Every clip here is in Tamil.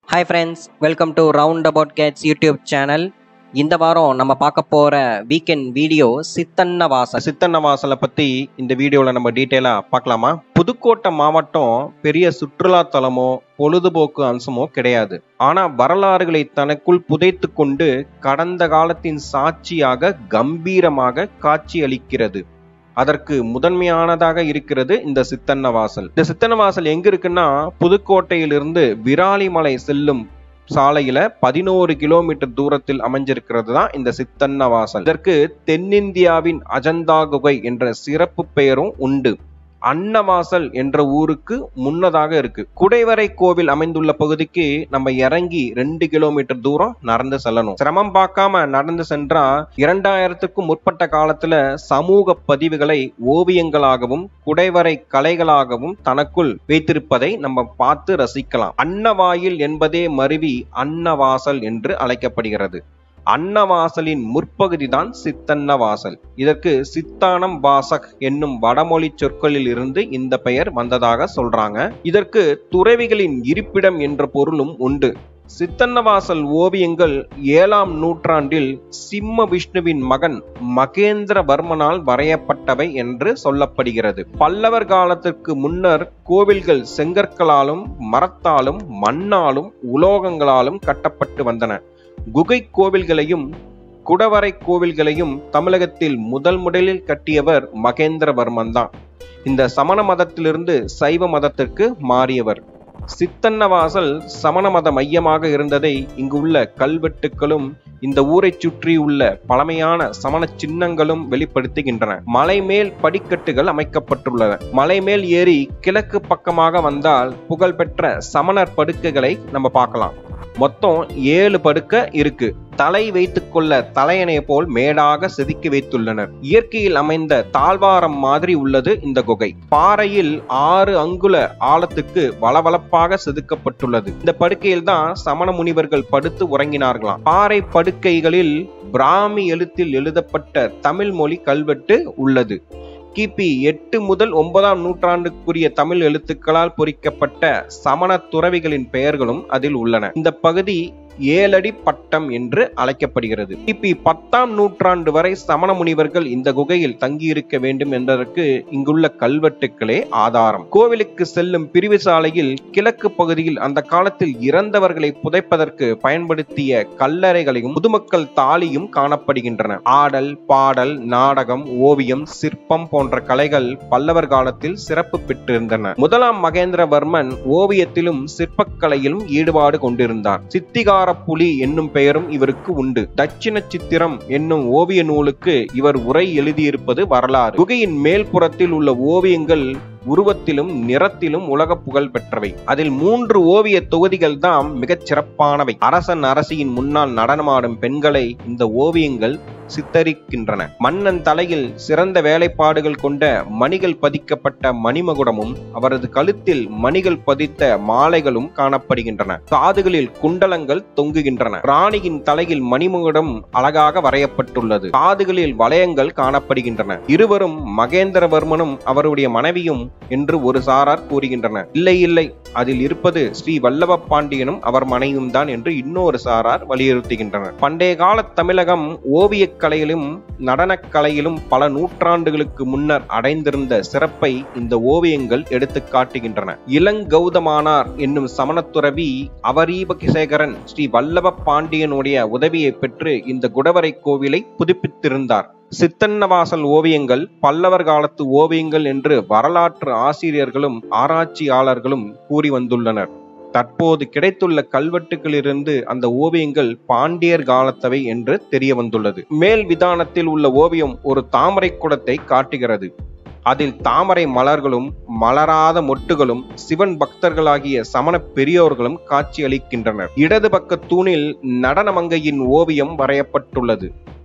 hi friends welcome to round about cats YouTube channel இந்த வாரம் நம்ம பார்க்க போகிற வீக்கெண்ட் வீடியோ சித்தன்ன வாசல் சித்தன்ன வாசலை பத்தி இந்த வீடியோல நம்ம டீட்டெயிலா பார்க்கலாமா புதுக்கோட்டை மாவட்டம் பெரிய சுற்றுலா தலமோ பொழுதுபோக்கு அம்சமோ கிடையாது ஆனா வரலாறுகளை தனக்குள் புதைத்து கொண்டு கடந்த காலத்தின் சாட்சியாக கம்பீரமாக காட்சி அளிக்கிறது அதற்கு முதன்மையானதாக இருக்கிறது இந்த சித்தன்ன வாசல் இந்த சித்தன்ன வாசல் எங்க இருக்குன்னா புதுக்கோட்டையிலிருந்து விராலிமலை செல்லும் சாலையில பதினோரு கிலோமீட்டர் தூரத்தில் அமைஞ்சிருக்கிறது தான் இந்த சித்தன்ன வாசல் இதற்கு தென்னிந்தியாவின் அஜந்தா குகை என்ற சிறப்பு பெயரும் உண்டு அன்னவாசல் என்ற ஊருக்கு முன்னதாக இருக்கு குடைவரை கோவில் அமைந்துள்ள பகுதிக்கு நம்ம இறங்கி ரெண்டு கிலோமீட்டர் தூரம் நடந்து செல்லணும் சிரமம் பார்க்காம நடந்து சென்றா இரண்டாயிரத்துக்கும் முற்பட்ட காலத்துல சமூக பதிவுகளை ஓவியங்களாகவும் குடைவரை கலைகளாகவும் தனக்குள் வைத்திருப்பதை நம்ம பார்த்து ரசிக்கலாம் அன்னவாயில் என்பதே மருவி அன்னவாசல் என்று அழைக்கப்படுகிறது அன்னவாசலின் முற்பகுதி தான் சித்தன்ன வாசல் இதற்கு சித்தானம் வாசக் என்னும் வடமொழி சொற்களில் இருந்து இந்த பெயர் வந்ததாக சொல்றாங்க இதற்கு துறவிகளின் இருப்பிடம் என்ற பொருளும் உண்டு சித்தன்னவாசல் ஓவியங்கள் ஏழாம் நூற்றாண்டில் சிம்ம விஷ்ணுவின் மகன் மகேந்திரவர்மனால் வரையப்பட்டவை என்று சொல்லப்படுகிறது பல்லவர் காலத்திற்கு முன்னர் கோவில்கள் செங்கற்களாலும் மரத்தாலும் மண்ணாலும் உலோகங்களாலும் கட்டப்பட்டு வந்தன குகை கோவில்களையும் குடவரை கோவில்களையும் தமிழகத்தில் முதல் முதலில் கட்டியவர் மகேந்திரவர்மன் தான் இந்த சமண மதத்திலிருந்து சைவ மதத்திற்கு மாறியவர் சித்தன்னவாசல் சமண மத மையமாக இருந்ததை இங்கு உள்ள கல்வெட்டுகளும் இந்த ஊரை சுற்றி உள்ள பழமையான சமண சின்னங்களும் வெளிப்படுத்துகின்றன மலை மேல் படிக்கட்டுகள் அமைக்கப்பட்டுள்ளன மலை மேல் ஏறி கிழக்கு பக்கமாக வந்தால் புகழ்பெற்ற சமணர் படுக்கைகளை நம்ம பார்க்கலாம் மொத்தம் ஏழு படுக்க இருக்கு தலை வைத்துக் கொள்ள தலையணை போல் மேடாக செதுக்கி வைத்துள்ளனர் இயற்கையில் அமைந்த தாழ்வாரம் மாதிரி உள்ளது இந்த குகை பாறையில் ஆறு அங்குல ஆழத்துக்கு வளவளப்பாக செதுக்கப்பட்டுள்ளது இந்த படுக்கையில் தான் சமண முனிவர்கள் படுத்து உறங்கினார்களாம் பாறை படுக்கைகளில் பிராமி எழுத்தில் எழுதப்பட்ட தமிழ் மொழி கல்வெட்டு உள்ளது கிபி எட்டு முதல் ஒன்பதாம் நூற்றாண்டுக்குரிய தமிழ் எழுத்துக்களால் பொறிக்கப்பட்ட சமண துறவிகளின் பெயர்களும் அதில் உள்ளன இந்த பகுதி ஏழடி பட்டம் என்று அழைக்கப்படுகிறது கிபி பத்தாம் நூற்றாண்டு வரை சமண முனிவர்கள் இந்த குகையில் தங்கியிருக்க வேண்டும் என்பதற்கு இங்குள்ள கல்வெட்டுக்களே ஆதாரம் கோவிலுக்கு செல்லும் பிரிவு சாலையில் கிழக்கு பகுதியில் அந்த காலத்தில் இறந்தவர்களை புதைப்பதற்கு பயன்படுத்திய கல்லறைகளையும் முதுமக்கள் தாலியும் காணப்படுகின்றன ஆடல் பாடல் நாடகம் ஓவியம் சிற்பம் போன்ற கலைகள் பல்லவர் காலத்தில் சிறப்பு பெற்றிருந்தன முதலாம் மகேந்திரவர்மன் ஓவியத்திலும் சிற்பக்கலையிலும் ஈடுபாடு கொண்டிருந்தார் சித்திகார புலி என்னும் பெயரும் இவருக்கு உண்டு தட்சிண சித்திரம் என்னும் ஓவிய நூலுக்கு இவர் உரை எழுதியிருப்பது வரலாறு குகையின் மேல்புறத்தில் உள்ள ஓவியங்கள் உருவத்திலும் நிறத்திலும் உலக புகழ் பெற்றவை அதில் மூன்று ஓவிய தொகுதிகள் தான் மிகச் சிறப்பானவை அரசன் அரசியின் முன்னால் நடனமாடும் பெண்களை இந்த ஓவியங்கள் சித்தரிக்கின்றன மன்னன் தலையில் சிறந்த வேலைப்பாடுகள் கொண்ட மணிகள் பதிக்கப்பட்ட மணிமகுடமும் அவரது கழுத்தில் மணிகள் பதித்த மாலைகளும் காணப்படுகின்றன காதுகளில் குண்டலங்கள் தொங்குகின்றன ராணியின் தலையில் மணிமகுடம் அழகாக வரையப்பட்டுள்ளது காதுகளில் வளையங்கள் காணப்படுகின்றன இருவரும் மகேந்திரவர்மனும் அவருடைய மனைவியும் என்று ஒரு சாரார் கூறுகின்றனர் இல்லை இல்லை அதில் இருப்பது ஸ்ரீ வல்லப பாண்டியனும் அவர் மனைவியும் தான் என்று இன்னொரு சாரார் வலியுறுத்துகின்றனர் பண்டைய கால தமிழகம் ஓவியக் கலையிலும் நடனக் கலையிலும் பல நூற்றாண்டுகளுக்கு முன்னர் அடைந்திருந்த சிறப்பை இந்த ஓவியங்கள் எடுத்து காட்டுகின்றன இளங்கௌதமானார் என்னும் சமணத்துறவி அவரீபகிசேகரன் ஸ்ரீ வல்லப பாண்டியனுடைய உதவியை பெற்று இந்த குடவரை கோவிலை புதுப்பித்திருந்தார் சித்தன்னவாசல் ஓவியங்கள் பல்லவர் காலத்து ஓவியங்கள் என்று வரலாற்று ஆசிரியர்களும் ஆராய்ச்சியாளர்களும் கூறி வந்துள்ளனர் தற்போது கிடைத்துள்ள கல்வெட்டுகளிலிருந்து அந்த ஓவியங்கள் பாண்டியர் காலத்தவை என்று தெரிய வந்துள்ளது மேல் விதானத்தில் உள்ள ஓவியம் ஒரு தாமரை குடத்தை காட்டுகிறது அதில் தாமரை மலர்களும் மலராத மொட்டுகளும் சிவன் பக்தர்களாகிய சமண பெரியோர்களும் காட்சியளிக்கின்றனர் இடது பக்க தூணில் நடனமங்கையின் ஓவியம் வரையப்பட்டுள்ளது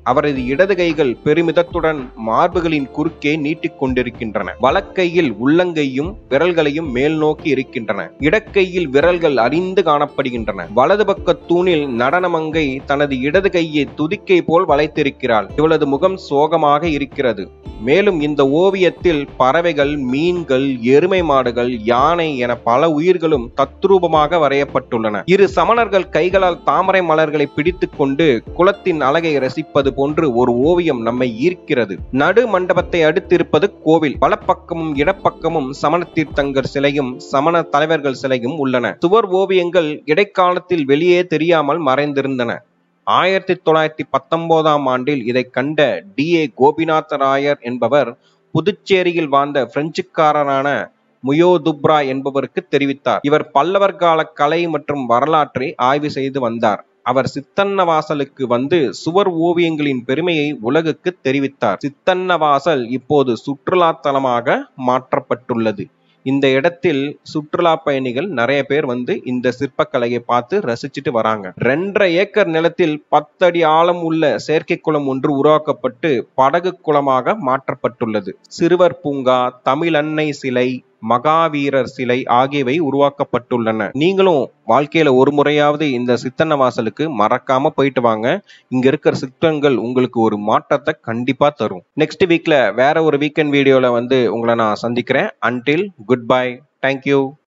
அவரது இடது கைகள் பெருமிதத்துடன் மார்புகளின் குறுக்கே நீட்டிக் கொண்டிருக்கின்றன வலக்கையில் உள்ளங்கையும் விரல்களையும் மேல் நோக்கி இருக்கின்றன இடக்கையில் விரல்கள் அறிந்து காணப்படுகின்றன வலது பக்க தூணில் நடனமங்கை தனது இடது கையை துதிக்கை போல் வளைத்திருக்கிறாள் இவளது முகம் சோகமாக இருக்கிறது மேலும் இந்த ஓவியத்தில் பறவைகள் மீன்கள் எருமை மாடுகள் யானை என பல உயிர்களும் தத்ரூபமாக வரையப்பட்டுள்ளன இரு சமணர்கள் கைகளால் தாமரை மலர்களை பிடித்துக் கொண்டு குளத்தின் அழகை ரசிப்பது போன்று ஒரு ஓவியம் நம்மை ஈர்க்கிறது நடு மண்டபத்தை அடுத்திருப்பது கோவில் வலப்பக்கமும் இடப்பக்கமும் சமண தீர்த்தங்கர் சிலையும் சமண தலைவர்கள் சிலையும் உள்ளன சுவர் ஓவியங்கள் இடைக்காலத்தில் வெளியே தெரியாமல் மறைந்திருந்தன ஆயிரத்தி தொள்ளாயிரத்தி பத்தொன்பதாம் ஆண்டில் இதை கண்ட டி ஏ கோபிநாத ராயர் என்பவர் புதுச்சேரியில் வாழ்ந்த பிரெஞ்சுக்காரரான முயோ துப்ரா என்பவருக்கு தெரிவித்தார் இவர் பல்லவர் கால கலை மற்றும் வரலாற்றை ஆய்வு செய்து வந்தார் அவர் சித்தன்னவாசலுக்கு வந்து சுவர் ஓவியங்களின் பெருமையை உலகுக்கு தெரிவித்தார் சித்தன்னவாசல் இப்போது சுற்றுலா தலமாக மாற்றப்பட்டுள்ளது இந்த இடத்தில் சுற்றுலா பயணிகள் நிறைய பேர் வந்து இந்த சிற்பக்கலையை பார்த்து ரசிச்சுட்டு வராங்க ரெண்டரை ஏக்கர் நிலத்தில் பத்தடி ஆழம் உள்ள செயற்கை குளம் ஒன்று உருவாக்கப்பட்டு படகு குளமாக மாற்றப்பட்டுள்ளது சிறுவர் பூங்கா தமிழன்னை சிலை மகாவீரர் சிலை ஆகியவை உருவாக்கப்பட்டுள்ளன நீங்களும் வாழ்க்கையில ஒரு முறையாவது இந்த சித்தன்ன வாசலுக்கு மறக்காம போயிட்டு வாங்க இங்க இருக்கிற சித்தங்கள் உங்களுக்கு ஒரு மாற்றத்தை கண்டிப்பா தரும் நெக்ஸ்ட் வீக்ல வேற ஒரு வீக்கெண்ட் வீடியோல வந்து உங்களை நான் சந்திக்கிறேன் அன்டில் குட் பை தேங்க்யூ